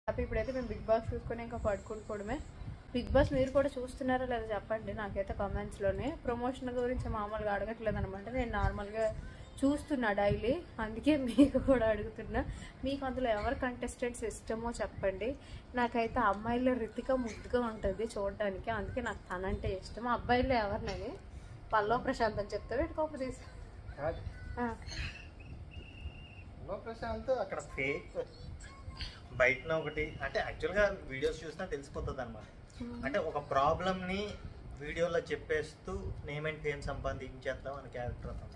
Happy ఇప్పుడైతే మేము big boss చూసుకొని ఇంకా పడుకుంటుకోవడమే బిగ్ బాస్ మీరు కూడా చూస్తున్నారా లేదా చెప్పండి నాకైతే కామెంట్స్లోనే ప్రమోషన్ గురించి మామూలుగా అడగట్లేదు అనమాట నేను నార్మల్గా చూస్తున్నా డైలీ అందుకే మీకు కూడా అడుగుతున్నా మీకు అందులో ఎవరు కంటెస్టెంట్స్ ఇష్టమో చెప్పండి నాకైతే అమ్మాయిలో రితిక ముద్దుగా ఉంటుంది చూడడానికి అందుకే నాకు తనంటే ఇష్టం అబ్బాయిలో ఎవరినని పల్లో ప్రశాంత్ అని చెప్తే పెట్టుకోపు తీసి కాదు హలో ప్రశాంత్ అక్కడ ఫేక్ బయటన ఒకటి అంటే యాక్చువల్గా వీడియోస్ చూసినా తెలిసిపోతుంది అనమాట అంటే ఒక ప్రాబ్లమ్ని వీడియోలో చెప్పేస్తూ నేమ్ అండ్ ఫేమ్ సంపాదించేద్దాం అని క్యారెక్టర్ అన్నమాట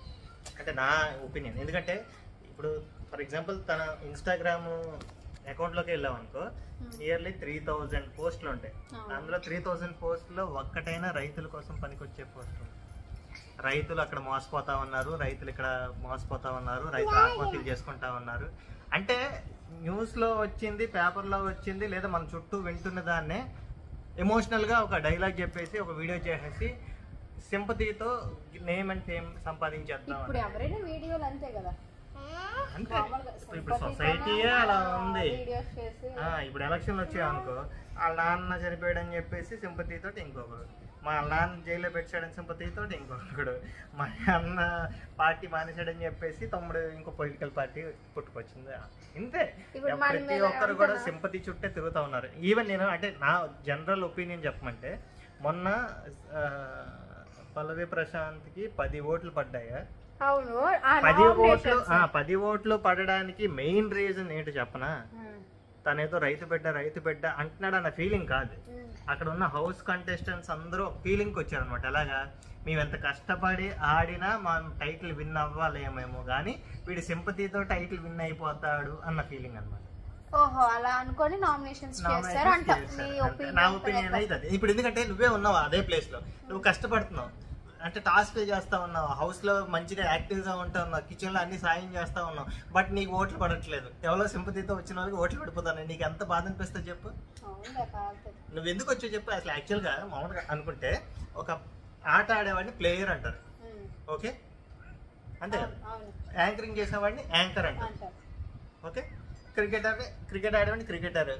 అంటే నా ఒపీనియన్ ఎందుకంటే ఇప్పుడు ఫర్ ఎగ్జాంపుల్ తన ఇన్స్టాగ్రామ్ అకౌంట్లోకి వెళ్ళాం అనుకో ఇయర్లీ త్రీ థౌజండ్ పోస్టులు ఉంటాయి అవును. అందులో త్రీ థౌజండ్ పోస్టులో ఒక్కటైనా రైతుల కోసం పనికొచ్చే పోస్ట్ ఉంది. రైతులు అక్కడ మోసపోతా ఉన్నారు రైతులు ఇక్కడ మోసపోతా ఉన్నారు రైతులు ఆత్మహత్యలు చేసుకుంటా ఉన్నారు అంటే న్యూస్ లో వచ్చింది పేపర్ లో వచ్చింది లేదా మన చుట్టూ వింటున్న దాన్నే ఎమోషనల్ గా ఒక డైలాగ్ చెప్పేసి ఒక వీడియో చేసేసి సింపతితో నేమ్ అండ్ ఫేమ్ సంపాదించేద్దాం ఇప్పుడు అని. ఎవరైనా వీడియోలు అంతే కదా అంతే మామూలుగా ఇప్పుడు sympathy సొసైటీయే అలా ఉంది వీడియోస్ చేసి ఆ, ఇప్పుడు ఎలక్షన్లు వచ్చాయనుకో వాళ్ళ నాన్న చనిపోయాడని చెప్పేసి సింపతితో ఇంకొకరు మా నాన్న జైల్లో పెట్టాడని సింపతితో ఇంకొకడు మా అన్న పార్టీ మానేశాడని చెప్పేసి తమ్ముడు ఇంకో పొలిటికల్ పార్టీ పుట్టుకొచ్చింది ఇంతే ఇప్పుడు మన ప్రతి మీద ఒక్కరు కూడా అంతేనా? సింపతి చుట్టే తిరుగుతూ ఉన్నారు ఈవెన్ నేను అంటే నా జనరల్ ఒపీనియన్ చెప్పమంటే మొన్న ఆ, పల్లవి ప్రశాంత్కి పది ఓట్లు పడ్డాయా అవును ఆ పది ఓట్లు nominations. ఆ, పది ఓట్లు పడడానికి మెయిన్ రీజన్ ఏంటి చెప్పనా ఉమ్, తనేదో రైతు బిడ్డ రైతు బిడ్డ అంటున్నాడు అన్న ఫీలింగ్ కాదు ఉమ్, అక్కడ ఉన్న హౌస్ కంటెస్టెంట్స్ అందరూ ఫీలింగ్కి వచ్చారనమాట ఎలాగా మేము ఎంత కష్టపడి ఆడినా మా టైటిల్ విన్ అవ్వాలేమేమో కానీ వీడి సింపతితో టైటిల్ విన్ అయిపోతాడు అన్న ఫీలింగ్ అనమాట ఓహో అలా అనుకొని నామినేషన్స్ చేస్తారు అంట నీ నా ఒపీనియన్ ఒపీనియన్ అయితే అది ఇప్పుడు ఎందుకంటే నువ్వే ఉన్నావు అదే ప్లేస్ లో నువ్వు కష్టపడుతున్నావు అంటే టాస్క్ చేస్తా ఉన్నావు హౌస్ లో మంచిగా యాక్టివ్ గా ఉంటా ఉన్నావు కిచెన్ లో అన్ని సాయం చేస్తా ఉన్నావు బట్ నీకు ఓట్లు పడట్లేదు ఎవరో సింపతితో వచ్చిన వాళ్ళకి ఓట్లు పడిపోతాను నీకు ఎంత బాధ అనిపిస్తుంది చెప్పు అవునులే కాదు నువ్వు ఎందుకు వచ్చావు చెప్పు అసలు యాక్చువల్గా మామూలుగా అనుకుంటే ఒక ఆట ఆడేవాడిని ప్లేయర్ అంటారు ఉమ్, ఓకే అంతే కదా అవును యాంకరింగ్ చేసేవాడిని యాంకర్ అంటారు అంటారు ఓకే క్రికెటర్ క్రికెట్ ఆడేవాడిని క్రికెటర్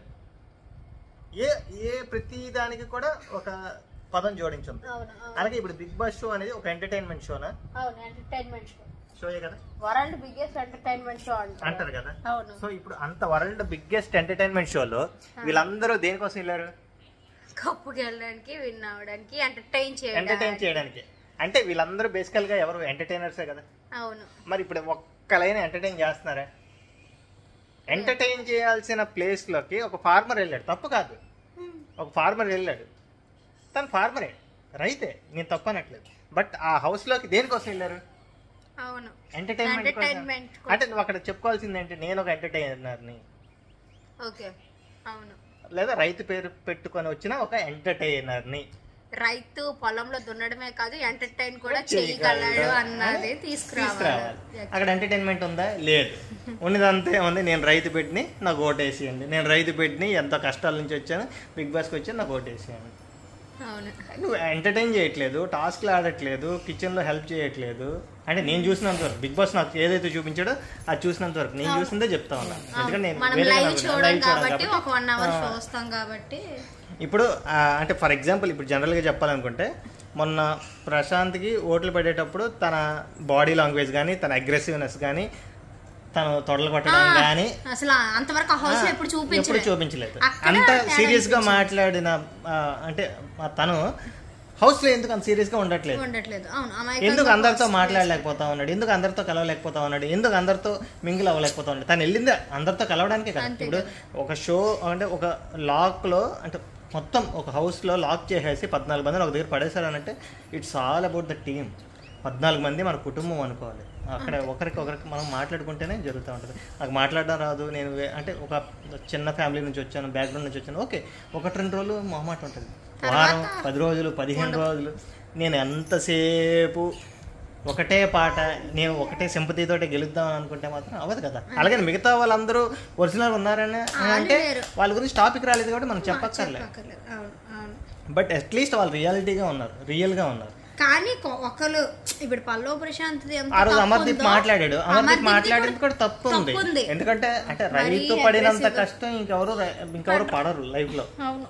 ఏ ఏ ప్రతి దానికి కూడా ఒక పదం జోడించుంది అవును అవును. అలాగే ఇప్పుడు బిగ్ బాస్ షో అనేది ఒక ఎంటర్టైన్మెంట్ షోనా అవును ఎంటర్టైన్మెంట్ షో షోయే కదా వరల్డ్ బిగ్గెస్ట్ ఎంటర్టైన్మెంట్ షో అంటారు అంటారు కదా అవును సో ఇప్పుడు అంత వరల్డ్ బిగ్గెస్ట్ ఎంటర్టైన్మెంట్ షోలో వీళ్ళందరూ దేనికోసం వెళ్ళారు కప్పుకి వెళ్ళడానికి విన్ అవడానికి ఎంటర్టైన్ ఎంటర్టైన్ చేయడానికి అంటే వీళ్ళందరూ బేసికల్ గా ఎవరు ఎంటర్టైనర్సే కదా అవును మరి ఇప్పుడు ఒక్కలైన ఎంటర్టైన్ చేస్తున్నారా ఎంటర్టైన్ చేయాల్సిన ప్లేస్ లోకి ఒక ఫార్మర్ వెళ్ళాడు తప్పు కాదు ఒక ఫార్మర్ వెళ్ళాడు తను ఫార్మరే రైతే నేను తప్పు అనట్లేదు బట్ ఆ హౌస్ లోకి దేనికోసం వెళ్ళారు అవును ఎంటర్టైన్మెంట్ Entertainment కోసం. అంటే నువ్వు అక్కడ చెప్పుకోవాల్సింది ఏంటి నేను ఒక ఎంటర్టైనర్ని ఓకే అవును లేదా రైతు పేరు పెట్టుకొని వచ్చిన ఒక ఎంటర్టైనర్ని రైతు పొలంలో దున్నడమే కాదు ఎంటర్టైన్ కూడా చేయగలడు. చేయగలడు అన్నది తీసుకురావాలి తీసుకురావాలి అక్కడ ఎంటర్టైన్మెంట్ ఉందా లేదు ఉన్నదంతా ఏముంది నేను రైతు పెట్టిని నాకు ఓటేసేయండి నేను రైతు పెట్టిని ఎంతో కష్టాల నుంచి వచ్చాను బిగ్ బాస్కి వచ్చాను నాకు ఓటేసేయండి అవును నువ్వు ఎంటర్టైన్ చేయట్లేదు టాస్క్లు ఆడట్లేదు కిచెన్లో హెల్ప్ చేయట్లేదు అంటే నేను చూసినంత వరకు బిగ్ బాస్ నాకు ఏదైతే చూపించాడో అది చూసినంత వరకు నేను చూసిందే చెప్తా ఉన్నాను ఎందుకంటే నేను మనం వేరేగా లైవ్ నాకు చూడడం live చూడను కాబట్టి ఒక వన్ అవర్ ఆ. చూస్తాం కాబట్టి ఇప్పుడు ఆ, అంటే ఫర్ ఎగ్జాంపుల్ ఇప్పుడు జనరల్గా చెప్పాలనుకుంటే మొన్న ప్రశాంత్కి ఓట్లు పడేటప్పుడు తన బాడీ లాంగ్వేజ్ కానీ తన అగ్రెసివ్నెస్ కానీ తను తొడలు కొట్టడం కానీ అసలు అంతవరకు హౌస్ లో ఎప్పుడు ఎప్పుడు చూపించలేదు చూపించలేదు అక్కడ అంత తేడా సీరియస్ గా మాట్లాడిన ఆ, అంటే ఆ తను హౌస్ లో ఎందుకు అంత సీరియస్ గా ఉండట్లేదు ఉండట్లేదు అవును ఎందుకు అమాయకంగా అందరితో మాట్లాడలేకపోతా ఉన్నాడు ఎందుకు అందరితో కలవలేకపోతా ఉన్నాడు ఎందుకు అందరితో మింగిల్ అవ్వలేకపోతా ఉన్నాడు తను వెళ్ళింది అందరితో కలవడానికే కదా అంతే ఇప్పుడు ఒక షో అంటే ఒక లాక్ లో అంటే మొత్తం ఒక హౌస్ లో లాక్ చేసేసి పద్నాలుగు మందిని ఒక దగ్గర పడేశారనంటే it's all about the team పద్నాలుగు మంది మన కుటుంబం అనుకోవాలి అక్కడ ఒకరికి ఒకరికి మనం మాట్లాడుకుంటేనే జరుగుతూ ఉంటుంది నాకు మాట్లాడడం రాదు నేను వే- అంటే ఒక చిన్న ఫ్యామిలీ నుంచి వచ్చాను బ్యాక్గ్రౌండ్ నుంచి వచ్చాను ఓకే ఒకటి రెండు రోజులు మొహమాట ఉంటుంది వారం పది రోజులు పదిహేను రోజులు నేను ఎంతసేపు ఒకటే పాట నేను ఒకటే సింపతితో గెలుద్దాం అనుకుంటే మాత్రం అవ్వదు కదా అలాగే మిగతా వాళ్ళందరూ ఒరిజినల్ ఉన్నారని అంటే లేరు. వాళ్ళ గురించి టాపిక్ రాలేదు కాబట్టి మనం చెప్పక్కర్లేదు చెప్పక్కర్లేదు. అవును అవును బట్ అట్లీస్ట్ వాళ్ళు రియాలిటీగా ఉన్నారు రియల్గా ఉన్నారు కానీ కొ- ఒకరు ఇప్పుడు పల్లవ ప్రశాంత్ ఎంత ఆ రోజు తప్పు అమర్దీప్ ఉందో, మాట్లాడాడు అమర్దీప్ అమర్దీప్ది మాట్లాడింది కూడా తప్పు ఉంది తప్పుంది. ఎందుకంటే అంటే మరీ రైతు పడినంత aggressive గా. కష్టం ఇంకెవరు రై- ఇంకెవరు పడరు లైఫ్ లో అవును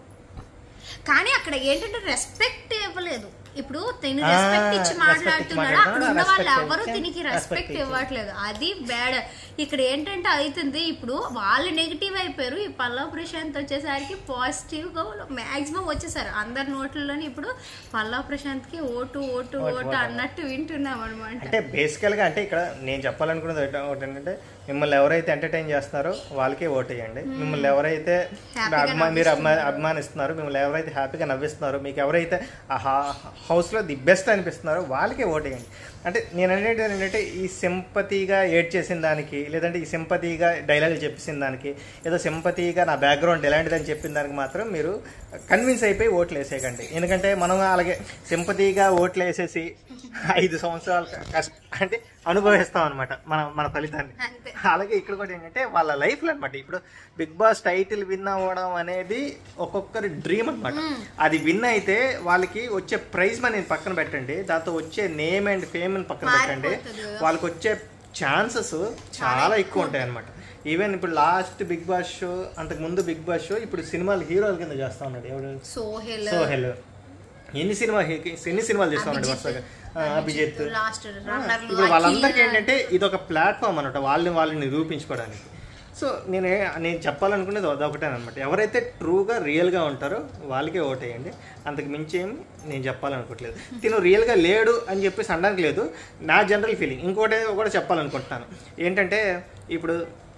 కానీ అక్కడ ఏంటంటే రెస్పెక్ట్ ఇవ్వలేదు ఇప్పుడు తిని ఆ, రెస్పెక్ట్ ఇచ్చి respect ఇచ్చి మాట్లాడుతున్నాడు మాట్లాడుతున్నాడు, అక్కడ ఉన్న వాళ్ళు respect ఎవరు ఇచ్చి- తినికి respect రెస్పెక్ట్ ఇచ్చి. ఇవ్వట్లేదు అది బ్యాడ్ ఇక్కడ ఏంటంటే అవుతుంది ఇప్పుడు వాళ్ళు నెగిటివ్ అయిపోయారు ఈ పల్లవ ప్రశాంత్ వచ్చేసరికి పాజిటివ్ గా మాక్సిమం వచ్చేసారు అందరి నోట్లలోని ఇప్పుడు పల్లవ ప్రశాంత్ కి ఓటు ఓటు ఓటు అన్నట్టు వింటున్నాం అనమాట అంటే బేసికల్ గా అంటే ఇక్కడ నేను చెప్పాలనుకున్నది ఒకటి- ఒకటి ఏంటంటే మిమ్మల్ని ఎవరైతే ఎంటర్టైన్ చేస్తున్నారో వాళ్ళకే ఓట్ వేయండి మిమ్మల్ని ఎవరైతే హ్యాపీగా అభిమా మీరు అభిమా అభిమానిస్తున్నారో మిమ్మల్ని ఎవరైతే హ్యాపీగా నవ్విస్తున్నారో మీకు ఎవరైతే ఆ హౌస్లో ది బెస్ట్ అనిపిస్తున్నారో వాళ్ళకే ఓట్ వేయండి అంటే నేను అనేది ఏంటంటే ఈ సింపతిగా ఏడ్ చేసిన దానికి లేదంటే ఈ సింపతిగా డైలాగ్ చెప్పేసిన దానికి ఏదో సింపతిగా నా బ్యాక్గ్రౌండ్ ఎలాంటిదని చెప్పిన దానికి మాత్రం మీరు కన్విన్స్ అయిపోయి ఓట్లు వేసేయకండి ఎందుకంటే మనం అలాగే సింపతిగా ఓట్లు వేసేసి ఐదు సంవత్సరాలు కష్ట అంటే అనుభవిస్తాం అనమాట మన మన ఫలితాన్ని అంతే అలాగే ఇక్కడ కూడా ఏంటంటే వాళ్ళ లైఫ్లో అనమాట ఇప్పుడు బిగ్ బాస్ టైటిల్ విన్ అవ్వడం అనేది ఒక్కొక్కరి డ్రీమ్ అనమాట అది విన్ అయితే వాళ్ళకి వచ్చే ప్రైజ్ మనీ పక్కన పెట్టండి దాంతో వచ్చే నేమ్ అండ్ ఫేమ్ పక్కన పెట్టండి మారిపోతుంది కదా. వాళ్ళకి వచ్చే ఛాన్సెస్ చాలా ఎక్కువ ఉంటాయి అనమాట ఈవెన్ ఇప్పుడు లాస్ట్ బిగ్ బాస్ షో అంతకు ముందు బిగ్ బాస్ షో ఇప్పుడు సినిమాలు హీరోల కింద చేస్తా ఉన్నాడు ఎవడు సోహెల్ సోహెల్ ఎన్ని సినిమా ఎన్ని సినిమాలు చేస్తా ఉన్నాడు వరుసగా ఆ, అభిజిత్ లాస్ట్ రన్నర్ ఇప్పుడు వాళ్ళందరికీ ఏంటంటే ఇది ఒక ప్లాట్ఫామ్ అనమాట వాళ్ళని వాళ్ళని నిరూపించుకోవడానికి సో నేను నేను చెప్పాలనుకునేది అదొకటే అనమాట ఎవరైతే ట్రూగా రియల్గా ఉంటారో వాళ్ళకే ఓటేయండి అంతకు మించి ఏం నేను చెప్పాలనుకోవట్లేదు తిను రియల్గా లేడు అని చెప్పేసి అనడానికి లేదు నా జనరల్ ఫీలింగ్ ఇంకోటి కూడా చెప్పాలనుకుంటున్నాను ఏంటంటే ఇప్పుడు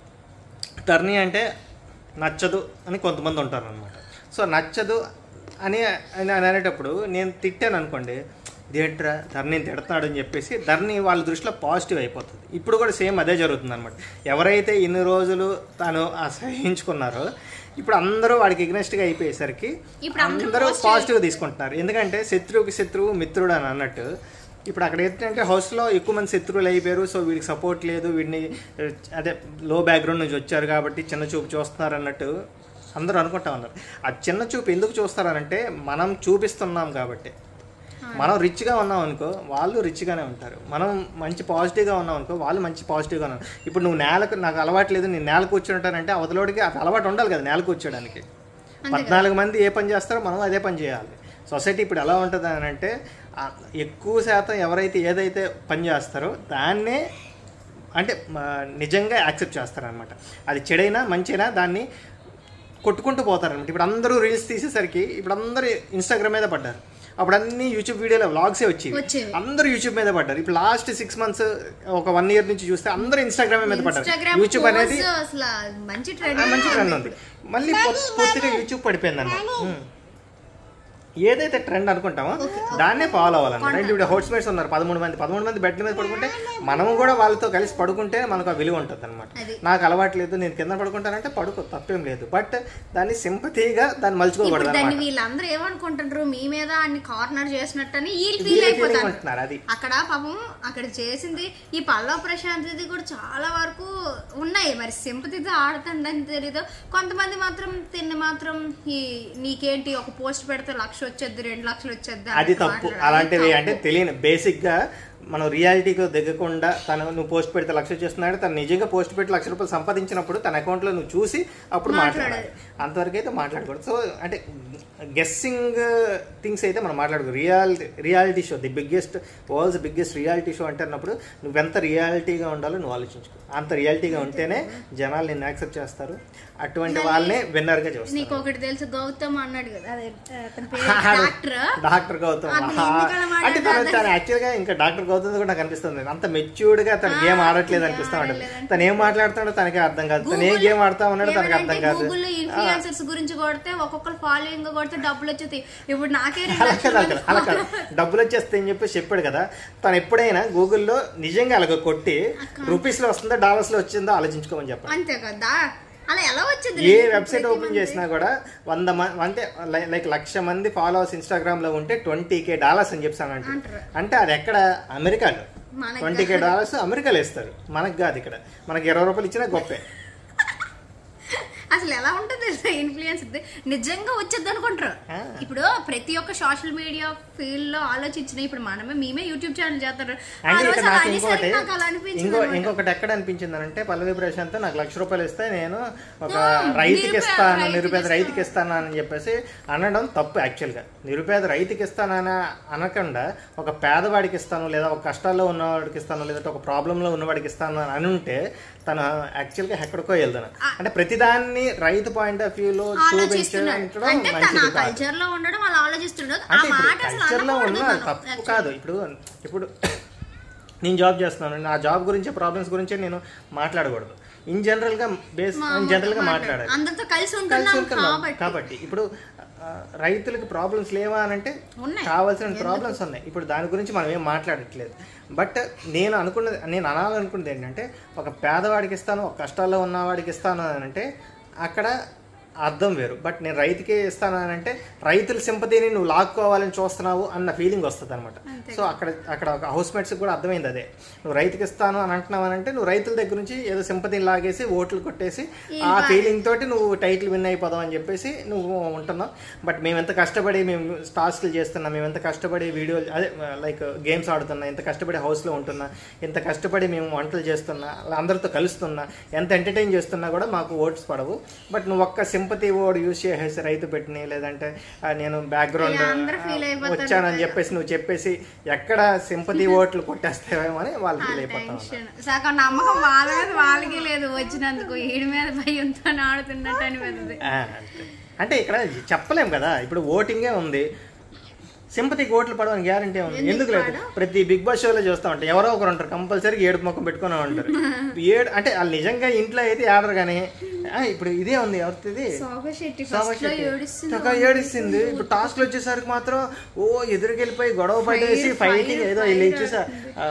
టర్నీ అంటే నచ్చదు అని కొంతమంది ఉంటారు అనమాట సో నచ్చదు అని అని అని అనేటప్పుడు నేను తిట్టాను అనుకోండి దేంట్రా ధర్నీని తిడతాడు అని చెప్పేసి ధర్ని వాళ్ళ దృష్టిలో పాజిటివ్ అయిపోతుంది ఇప్పుడు కూడా సేమ్ అదే జరుగుతుంది అనమాట ఎవరైతే ఇన్ని రోజులు తాను అసహించుకున్నారో ఇప్పుడు అందరూ వాడికి ఎగ్నెస్ట్గా అయిపోయేసరికి ఇప్పుడు అందరూ అందరూ పాజిటివ్ తీసుకుంటున్నారు ఎందుకంటే శత్రువుకి శత్రువు మిత్రుడు అని అన్నట్టు ఇప్పుడు అక్కడ ఏంటంటే హౌస్లో ఎక్కువ మంది శత్రువులు అయిపోయారు సో వీడికి సపోర్ట్ లేదు వీడిని ఆ, అదే లో బ్యాక్గ్రౌండ్ నుంచి వచ్చారు కాబట్టి చిన్న చూపు చూస్తున్నారు అన్నట్టు అందరూ అనుకుంటా ఉన్నారు ఆ చిన్న చూపు ఎందుకు చూస్తారనంటే మనం చూపిస్తున్నాం కాబట్టి మనం రిచ్గా ఉన్నాం అనుకో వాళ్ళు రిచ్గానే ఉంటారు మనం మంచి పాజిటివ్గా ఉన్నాం అనుకో వాళ్ళు మంచి పాజిటివ్గా ఉన్నారు ఇప్పుడు నువ్వు నేలకు నాకు అలవాటు లేదు నేను నేల కూర్చుంటానంటే అవతలోడికి అది అలవాటు ఉండాలి కదా నేల కూర్చోడానికి పద్నాలుగు మంది ఏ పని చేస్తారో మనం అదే పని చేయాలి సొసైటీ ఇప్పుడు ఎలా ఉంటుంది అని అంటే ఆ, ఎక్కువ శాతం ఎవరైతే ఏదైతే పని చేస్తారో దాన్నే అంటే మ, నిజంగా యాక్సెప్ట్ చేస్తారనమాట అది చెడైనా మంచైనా దాన్ని కొట్టుకుంటూ పోతారనమాట ఇప్పుడు అందరూ రీల్స్ తీసేసరికి ఇప్పుడు అందరూ ఇన్స్టాగ్రామ్ మీద పడ్డారు అప్పుడు అన్ని యూట్యూబ్ వీడియోలో వ్లాగ్సే వచ్చేవి వచ్చేవి. అందరూ యూట్యూబ్ మీద పడ్డారు ఇప్పుడు లాస్ట్ సిక్స్ మంత్స్ ఒక వన్ ఇయర్ నుంచి చూస్తే అందరూ ఇన్స్టాగ్రామ్ మీద పడ్డారు ఇన్స్టాగ్రామ్ యూట్యూబ్ అనేది అసలు మంచి ఆ, ట్రెండ్ మంచి ట్రెండ్ ఉంది మళ్ళీ పూర్తి- పూర్తిగా యూట్యూబ్ పడిపోయింది అన్నమాట ఏదైతే ట్రెండ్ అనుకుంటామో దాన్నే ఫాలో అవ్వాలన్నమాట అంటే ఇప్పుడు హౌస్ మేట్స్ ఉన్నారు పదమూడు మంది పదమూడు మంది బెడ్ మీద పడుకుంటే మనము కూడా వాళ్ళతో కలిసి పడుకుంటే మనకు ఆ విలువ ఉంటుంది అనమాట అది. నాకు అలవాటు లేదు నేను కింద పడుకుంటానంటే పడుకో తప్పేం లేదు బట్ దాన్ని సింపతిగా దాన్ని ఇప్పుడు మలుచుకోకూడదు దాన్ని అనమాట వీళ్ళందరూ ఏమనుకుంటారు మీ మీద అన్ని కార్నర్ చేసినట్టని వీళ్ళు ఫీల్ ఫీలింగ్ అయిపోతారు అంటున్నారు అది అక్కడ పాపం అక్కడ చేసింది ఈ పల్లవ ప్రశాంతిది కూడా చాలా వరకు ఉన్నాయి మరి సింపతితో ఆడుతుందని తెలీదు కొంతమంది మాత్రం తిన్ని మాత్రం ఈ నీకేంటి ఒక పోస్ట్ పెడితే లక్ష వచ్చేది రెండు లక్షలు వచ్చేది అది తప్పు అలాంటివి అంటే తెలియని బేసిక్ గా మనం రియాలిటీకి దిగకుండా తను నువ్వు పోస్ట్ పెడితే లక్ష చేస్తున్నాడు తను నిజంగా పోస్ట్ పెట్టి లక్ష రూపాయలు సంపాదించినప్పుడు తన అకౌంట్ లో నువ్వు చూసి అప్పుడు మాట్లాడాలి అంతవరకు అయితే మాట్లాడకూడదు సో అంటే గెస్సింగ్ థింగ్స్ అయితే మనం మాట్లాడకూడదు reality reality show the biggest world's biggest reality show అంటే అన్నప్పుడు నువ్వెంత రియాలిటీగా ఉండాలో నువ్వు ఆలోచించుకో అంత రియాలిటీగా ఉంటేనే జనాలు నిన్ను యాక్సెప్ట్ చేస్తారు అటువంటి వాళ్ళనే విన్నర్గా చూస్తారు నీకు ఒకటి తెలుసు గౌతమ్ అన్నాడు కదా అదే అతని పేరు డాక్టర్ డాక్టర్ గౌతమ్ అతను ఆహా. ఎందుకలా మాట్లాడాడు? అంటే తను తను యాక్చువల్ గా ఇంకా డాక్టర్ గౌతమ్ కూడా నాకు అనిపిస్తుంది అంత మెచ్యూర్డ్ గా తన గేమ్ ఆడట్లేదు అనిపిస్తా ఉంటుంది తను ఏం మాట్లాడుతున్నాడో తనకే అర్థం కాదు తను ఏ గేమ్ ఆడుతా ఉన్నాడో తనకి అర్థం కాదు గూగుల్లో ఇన్ఫ్లుయెన్సర్స్ గురించి కొడితే ఒక్కొక్కరు ఫాలోయింగ్ కొడితే డబ్బులు వచ్చేది ఇప్పుడు నాకే రెండు అలా కాదు లక్షల అలా కాదు, అలా కాదు డబ్బులు వచ్చేస్తే అని చెప్పి చెప్పాడు కదా తను ఎప్పుడైనా గూగుల్లో నిజంగా అలాగ కొట్టి రూపీస్ లో వస్తుందో డాలర్స్ లో వచ్చిందో ఆలోచించుకోమని చెప్పండి అంతే కదా అలా ఎలా వచ్చింది ఏ వెబ్సైట్ ఓపెన్ చేసినా కూడా వంద మంది అంటే లై- లైక్ లక్ష మంది ఫాలోవర్స్ ఇన్స్టాగ్రామ్ లో ఉంటే ట్వంటీ కే డాలర్స్ అని చెప్పాను అంటే అంటారు. అంటే అది ఎక్కడ అమెరికాలో మనకి ట్వంటీ కే డాలర్స్ అమెరికాలో ఇస్తారు మనకు కాదు ఇక్కడ మనకి ఇరవై రూపాయలు ఇచ్చినా గొప్పే అసలు ఎలా ఉంటుంది తెలుసా ఇన్ఫ్లుయెన్స్ నిజంగా వచ్చేది అనుకుంటారు ఆ. ఇప్పుడు ప్రతి ఒక్క సోషల్ మీడియా ఫీల్డ్ లో ఆలోచించిన ఇప్పుడు మనమే మేమే యూట్యూబ్ ఛానల్ చేస్తారు ఆ అంటే రోజు ఇక్కడ అలా నాకు అనేసరికి ఇంకోటి నాకు అలా అనిపించింది ఇంకో అన్నమాట. ఇంకొకటి ఎక్కడ అనిపించింది అంటే పల్లవి ప్రశాంత్ నాకు లక్ష రూపాయలు ఇస్తే నేను ఒక ఆ, రైతుకి నిరుపేద ఇస్తాను రైతుకి నిరుపేద ఇస్తాను. రైతుకి ఇస్తాను అని చెప్పేసి అనడం తప్పు యాక్చువల్గా నిరుపేద రైతుకి ఇస్తానని అనకుండా ఒక పేదవాడికి ఇస్తాను లేదా ఒక కష్టాల్లో ఉన్నవాడికి ఇస్తాను లేదంటే ఒక ప్రాబ్లంలో ఉన్నవాడికి ఇస్తాను అని ఉంటే తను యాక్చువల్గా ఎక్కడికో వెళ్తాను అంటే ప్రతిదాన్ని రైతు పాయింట్ ఆఫ్ వ్యూలో ఆలోచిస్తున్నాడు చూపించడం అంటే తన మంచిది కాదు కల్చర్ లో ఉండడం అలా ఆలోచిస్తున్నాడు ఆ అంటే ఇప్పుడు మాట అసలు కల్చర్ లో అనకూడదు ఉన్న మనం. తప్పు కాదు ఇప్పుడు ఇప్పుడు నేను జాబ్ చేస్తున్నాను నా జాబ్ గురించి ప్రాబ్లమ్స్ గురించి నేను మాట్లాడకూడదు ఇన్ జనరల్ గా బేస్ ఇన్ జనరల్ గా మాట్లాడాలి అందరితో కలిసి కలిసి ఉంటున్నాం ఉంటున్నాం కాబట్టి కాబట్టి ఇప్పుడు ఆ, రైతులకి ప్రాబ్లమ్స్ లేవా అని అంటే ఉన్నాయి. కావాల్సిన ప్రాబ్లమ్స్ ఉన్నాయి ఇప్పుడు దాని గురించి మనం ఏం మాట్లాడట్లేదు బట్ నేను అనుకున్నది నేను అనాలనుకున్నది ఏంటంటే ఒక పేదవాడికి ఇస్తాను ఒక కష్టాల్లో ఉన్నవాడికి ఇస్తాను అని అంటే అక్కడ అర్థం వేరు బట్ నేను రైతుకే ఇస్తాను అని అంటే రైతుల సింపతిని నువ్వు లాక్కోవాలని చూస్తున్నావు అన్న ఫీలింగ్ వస్తుంది అనమాట సో అక్కడ అక్కడ ఒక హౌస్ మేట్స్కి కూడా అర్థమైంది అదే నువ్వు రైతుకి ఇస్తాను అని అంటున్నావు అని అంటే నువ్వు రైతుల దగ్గర నుంచి ఏదో సింపతిని లాగేసి ఓట్లు కొట్టేసి ఆ ఫీలింగ్ తోటి నువ్వు టైటిల్ విన్ అయిపోదాం అని చెప్పేసి నువ్వు ఉంటున్నావు బట్ మేము ఎంత కష్టపడి మేము టాస్క్లు చేస్తున్నాం మేము ఎంత కష్టపడి వీడియోలు అదే లైక్ గేమ్స్ ఆడుతున్నా ఎంత కష్టపడి హౌస్లో ఉంటున్నా ఎంత కష్టపడి మేము వంటలు చేస్తున్నా అలా అందరితో కలుస్తున్నా ఎంత ఎంటర్టైన్ చేస్తున్నా కూడా మాకు ఓట్స్ పడవు బట్ నువ్వు ఒక్క సింపతి ఓడ్ యూస్ చేసేసి రైతు పెట్టిని లేదంటే ఆ, నేను బ్యాక్గ్రౌండ్ ఇలా అందరూ feel అయిపోతారు వచ్చానని చెప్పేసి నువ్వు చెప్పేసి ఎక్కడ సింపతి ఓట్లు కొట్టేస్తావేమో అని వాళ్ళు ఫీల్ అయిపోతా ఉన్నారు టెన్షన్ సగం నమ్మకం వాళ్ళ మీద వాళ్ళకి లేదు వచ్చినందుకు ఈడి మీద భయంతో ఆడుతున్నట్టు అనిపిస్తుంది ఆ, అంతే. అంటే ఇక్కడ చెప్పలేం కదా ఇప్పుడు ఓటింగే ఉంది సింపతికి ఓట్లు పడవని గ్యారంటీ ఉంది ఎందుకు లేదు ప్రతి బిగ్ బాస్ షోలో చూస్తా ఉంటాం ఎవరో ఒకరు ఉంటారు కంపల్సరీ ఏడుపు ముఖం పెట్టుకుని ఉంటారు ఏడు అంటే వాళ్ళు నిజంగా ఇంట్లో అయితే ఏడరు కానీ ఆ, ఇప్పుడు ఇదే ఉంది ఎవరిది శోభ శెట్టి శోభా ఫస్ట్ లో శెట్టి. ఏడుస్తుంది చక్కగా ఏడిస్తుంది ఇప్పుడు టాస్క్ వచ్చేసరికి మాత్రం ఓ ఎదురుకెళ్ళిపోయి గొడవ పడేసి ఫైటింగ్ ఏదో వీళ్ళు ఇచ్చేసా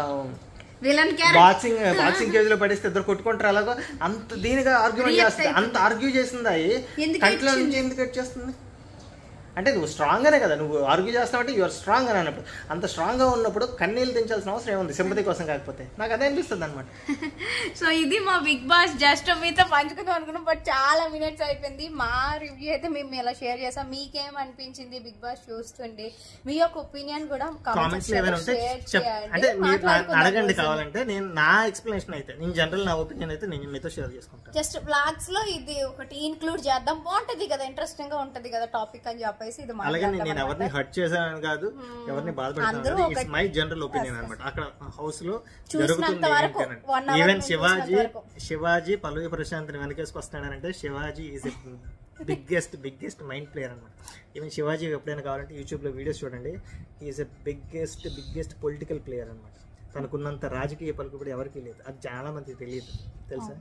villain character boxing boxing cage లో పడేస్తే ఇద్దరు కొట్టుకుంటారు అలాగో అంత దీనిగా ఆర్గ్యుమెంట్ చేస్తుంది అంత ఆర్గ్యూ చేసింది అయి ఎందుకు కంట్లో నుంచి ఎందుకు వచ్చేస్తుంది అంటే నువ్వు స్ట్రాంగ్ అనే కదా నువ్వు ఆర్గ్యూ చేస్తావంటే యువర్ స్ట్రాంగ్ అని అన్నప్పుడు అంత స్ట్రాంగ్ గా ఉన్నప్పుడు కన్నీళ్ళు తెంచాల్సిన అవసరం ఏముంది సింపతి కోసం కాకపోతే నాకు అదే అనిపిస్తుంది అనమాట సో ఇది మా బిగ్ బాస్ జస్ట్ మీతో పంచుకుందాం అనుకున్నాం బట్ చాలా మినిట్స్ అయిపోయింది మా రివ్యూ అయితే మేము ఇలా షేర్ చేసాం మీకేం అనిపించింది బిగ్ బాస్ చూస్తుండి మీ యొక్క ఒపీనియన్ కూడా కామెంట్స్ ఏమైనా ఉంటే షేర్ చెప్ అంటే చేయండి మీరు నా- మాట్లాడుకుందాం అడగండి రోజు. కావాలంటే నేను నా ఎక్స్ప్లెనేషన్ అయితే నేను జనరల్ నా ఒపీనియన్ అయితే నేను మీతో షేర్ చేసుకుంటాను జస్ట్ బ్లాగ్స్ లో ఇది ఒకటి ఇన్క్లూడ్ చేద్దాం బాగుంటది కదా ఇంట్రెస్టింగ్ గా ఉంటది కదా టాపిక్ అని చెప్పేసి ఇది అలాగే నేను- మాట్లాడదాం నేను ఎవరిని హర్ట్ చేశానని కాదు ఎవరిని బాధపెడతాను అందరూ కాదు ఒక- ఇట్స్ మై జనరల్ ఒపీనియన్ అనమాట అక్కడ హౌస్ లో చూసినంత జరుగుతుంది వరకు, ఏంటనంటే, one hour ఈవెన్ నుంచి శివాజీ చూసినంత వరకు. శివాజీ పల్లవి ప్రశాంత్ వెనకేసుకు వస్తున్నాడంటే Shivaji is biggest biggest mind player అనమాట ఈవెన్ శివాజీ ఎప్పుడైనా కావాలంటే యూట్యూబ్ లో వీడియోస్ చూడండి is a biggest biggest political player అనమాట తనకున్నంత రాజకీయ పలుకుబడి ఎవరికీ లేదు అది చాలా మందికి తెలియదు తెలుసా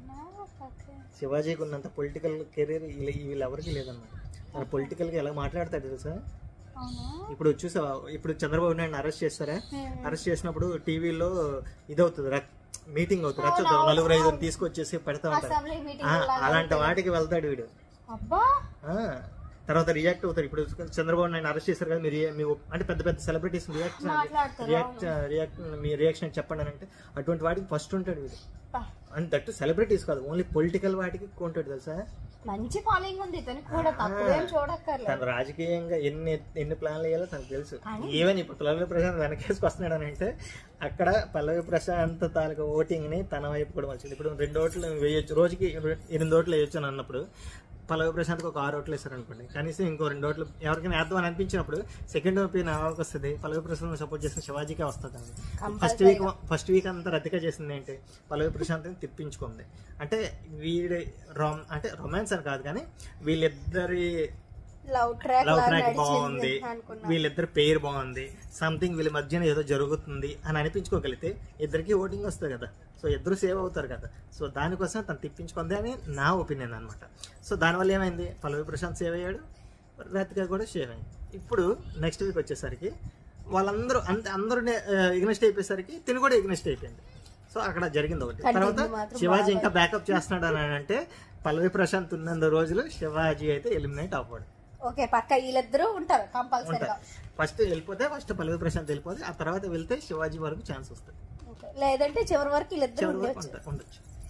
శివాజీకి ఉన్నంత పొలిటికల్ కెరీర్ వీళ్ళెవరికి లేదన్నమాట తన పొలిటికల్గా ఎలా మాట్లాడతాడు తెలుసా ఇప్పుడు చూసా ఇప్పుడు చంద్రబాబు నాయుడు అరెస్ట్ చేస్తారా అరెస్ట్ చేసినప్పుడు టీవీలో ఇదవుతుంది మీటింగ్ అవుతుంది రచ్చ నలుగురు ఐదు తీసుకొచ్చేసి పెడతా ఉంటారు అసెంబ్లీ మీటింగ్ ఆ, అలాంటి వాటికి వెళ్తాడు వీడు అబ్బా ఆ, తర్వాత రియాక్ట్ అవుతారు ఇప్పుడు చంద్రబాబు నాయుడు అరెస్ట్ చేశారు కదా మీరు ఏ- మీ ఒప్- అంటే పెద్ద పెద్ద సెలబ్రిటీస్ రియాక్ట్ మాట్లాడతారు, రియాక్ట్ రియాక్ట్ మీ రియాక్షన్ చెప్పండి అని అంటే అటువంటి వాటికి ఫస్ట్ ఉంటాడు వీడు పా. అండ్ దట్టు సెలబ్రిటీస్ కాదు ఓన్లీ పొలిటికల్ వాటికి ఎక్కువ ఉంటాడు తెలుసా మంచి ఫాలోయింగ్ ఉంది ఇతనికి కూడా తక్కువేం చూడక్కర్లేదు తను రాజకీయంగా ఎన్ని ఎన్ని ప్లాన్లు వేయాలో తనకు తెలుసు ఈవెన్ ఇప్పుడు పల్లవి ప్రశాంత్ వెనకేసుకు వస్తున్నాడు అని అంటే అక్కడ పల్లవి ప్రశాంత్ తాలూకా ఓటింగ్ ని తన వైపు కూడా వచ్చింది ఇప్పుడు రెండు ఓట్లు వేయొచ్చు రోజుకి ఎనిమిది ఓట్లు వేయొచ్చు అని అన్నప్పుడు పల్లవి ప్రశాంత్కి ఒక ఆరు ఓట్లు వేస్తారు అనుకోండి కనీసం ఇంకో రెండు ఓట్లు ఎవరికైనా వేద్దాం అని అనిపించినప్పుడు సెకండ్ ఒపీనియన్ ఎవరికి వస్తుంది పల్లవి ప్రశాంత్ సపోర్ట్ చేసిన శివాజీకే వస్తుంది ఫస్ట్ వీక్ ఫస్ట్ వీక్ అంతా రద్దుగా చేసింది ఏంటి పల్లవి ప్రశాంత్ని తిప్పించుకుంది అంటే వీడి రొమ్ అంటే రొమాన్స్ అని కాదు కానీ వీళ్ళిద్దరి లవ్ ట్రాక్ లవ్ లాగా ట్రాక్ నడిచింది బాగుంది అనుకున్నా వీళ్ళిద్దరి పేరు బాగుంది సంథింగ్ వీళ్ళ మధ్యన ఏదో జరుగుతుంది అని అనిపించుకోగలిగితే ఇద్దరికి ఓటింగ్ వస్తుంది కదా సో ఇద్దరు సేవ్ అవుతారు కదా సో దానికోసం తను తిప్పించుకుంది అని నా ఒపీనియన్ అనమాట సో దానివల్ల ఏమైంది పల్లవి ప్రశాంత్ సేవ్ అయ్యాడు రాతిగా కూడా సేవ్ అయింది ఇప్పుడు నెక్స్ట్ వీక్ వచ్చేసరికి వాళ్ళందరూ అంత అందరూ ఇగ్నెస్ట్ అయిపోయేసరికి తిని కూడా ఇగ్నెస్ట్ అయిపోయింది సో అక్కడ జరిగింది ఒకటి తర్వాత మాత్రం శివాజీ ఇంకా బ్యాకప్ చేస్తున్నాడు అని అంటే పల్లవి ప్రశాంత్ ఉన్నంత రోజులు శివాజీ అయితే ఎలిమినేట్ అవ్వడు ఓకే పక్క వీళ్ళిద్దరూ ఉంటారు కంపల్సరీగా ఫస్ట్ వెళ్ళిపోతే ఫస్ట్ పల్లవి ప్రశాంత్ వెళ్ళిపోతే ఆ తర్వాత వెళ్తే శివాజీ వరకు ఛాన్స్ వస్తుంది లేదంటే చివరి వరకు వీళ్ళిద్దరు చివరి వరకు ఉండొచ్చు ఉంట- ఉండొచ్చు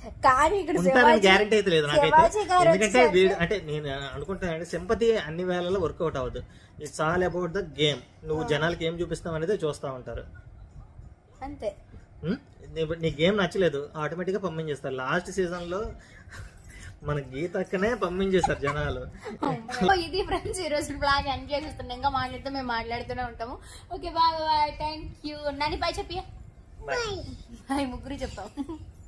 కానీ ఇక్కడ ఉంటారని శివాజీ- గ్యారంటీ అయితే లేదు నాకైతే శివాజీ గారు ఎందుకంటే వచ్చాక- వీడు అంటే నేను అనుకుంటానంటే సింపతి అన్ని వేళల్లో వర్కౌట్ అవ్వదు it's all about the game నువ్వు జనాలకి ఏం చూపిస్తావు అనేది చూస్తూ ఉంటారు అంతే ఉం? నీ- నీ గేమ్ నచ్చలేదు ఆటోమేటిక్ గా పంపించేస్తారు లాస్ట్ సీజన్ లో మన గీత అక్కనే పంపించేస్తారు జనాలు సో ఇది ఫ్రెండ్స్ ఈ రోజు బ్లాగ్ ఎంజాయ్ చేస్తున్నాం ఇంకా మాట్లాడుతూ మేము మాట్లాడుతూనే ఉంటాము okay bye bye thank you నని బాయ్ చెప్పి Bye. బాయ్ ముగ్గురు చెప్తాం